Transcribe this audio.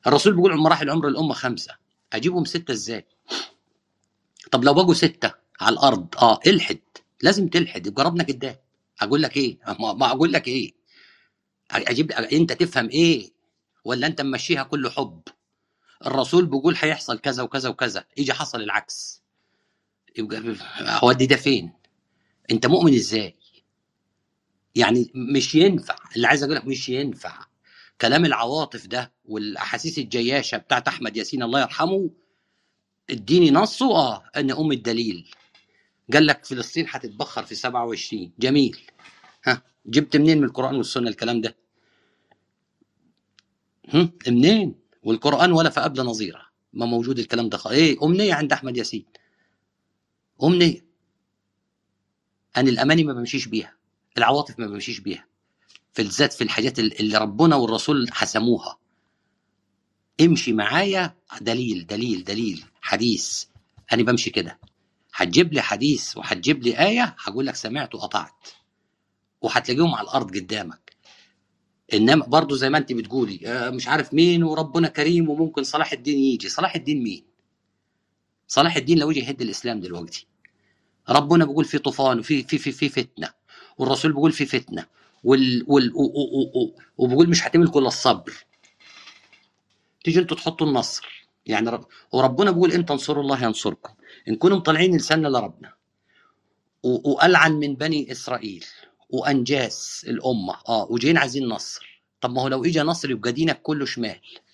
الرسول بيقول مراحل عمر الامه خمسه اجيبهم سته ازاي طب لو بقوا سته على الارض اه الحد لازم تلحد يبقى ربنا كداب اقول لك ايه ما ما اقول لك ايه اجيب انت تفهم ايه ولا انت ممشيها كله حب الرسول بيقول هيحصل كذا وكذا وكذا يجي حصل العكس يبقى اودي ده فين انت مؤمن ازاي يعني مش ينفع اللي عايز اقول لك مش ينفع كلام العواطف ده والاحاسيس الجياشه بتاعت احمد ياسين الله يرحمه اديني نصه اه ان ام الدليل قال لك فلسطين هتتبخر في 27 جميل ها جبت منين من القران والسنه الكلام ده هم منين والقران ولا فقبل نظيره ما موجود الكلام ده خ... ايه امنيه عند احمد ياسين امنيه انا الاماني ما بمشيش بيها العواطف ما بمشيش بيها في الذات في الحاجات اللي ربنا والرسول حسموها امشي معايا دليل دليل دليل حديث انا بمشي كده هتجيب لي حديث وهتجيب لي آية هقول لك سمعت وقطعت وهتلاقيهم على الأرض قدامك إنما برضو زي ما أنت بتقولي آه، مش عارف مين وربنا كريم وممكن صلاح الدين يجي صلاح الدين مين صلاح الدين لو يجي يهد الإسلام دلوقتي ربنا بيقول في طوفان وفي في في في فتنة والرسول بيقول في فتنة وال وال و- و- و- وبيقول مش هتملكوا الا الصبر تيجي انتوا تحطوا النصر يعني رب وربنا بيقول ان تنصروا الله ينصركم ان كنتم طالعين لساننا لربنا و- والعن من بني اسرائيل وانجاس الامه اه وجايين عايزين نصر طب ما هو لو اجى نصر يبقى دينك كله شمال